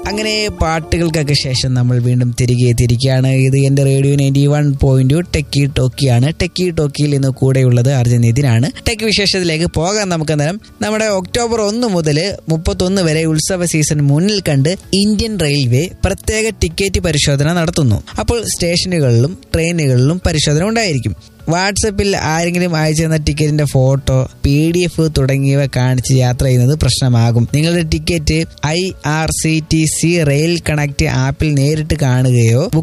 അങ്ങനെ പാട്ടുകൾക്കൊക്കെ ശേഷം നമ്മൾ വീണ്ടും തിരികെ തിരിക്കുകയാണ് ഇത് എൻ്റെ radio ninety one point techie ടോക്കിയാണ് ടെക്കി ടോക്കിയിൽ ഇന്ന് കൂടെയുള്ളത് അർജുൻ നിതിനാണ് ടെക് വിശേഷത്തിലേക്ക് പോകാൻ നമുക്ക് അന്നേരം നമ്മുടെ ഒക്ടോബർ ഒന്ന് മുതൽ മുപ്പത്തൊന്ന് വരെ ഉത്സവ സീസൺ മുന്നിൽ കണ്ട് ഇന്ത്യൻ റെയിൽവേ പ്രത്യേക ടിക്കറ്റ് പരിശോധന നടത്തുന്നു അപ്പോൾ സ്റ്റേഷനുകളിലും ട്രെയിനുകളിലും പരിശോധന ഉണ്ടായിരിക്കും വാട്സപ്പിൽ ആരെങ്കിലും അയച്ചു തന്ന ടിക്കറ്റിന്റെ ഫോട്ടോ പി ഡി എഫ് തുടങ്ങിയവ കാണിച്ച് യാത്ര ചെയ്യുന്നത് പ്രശ്നമാകും നിങ്ങളുടെ ticket I R C T C rail connect ആപ്പിൽ നേരിട്ട് കാണുകയോ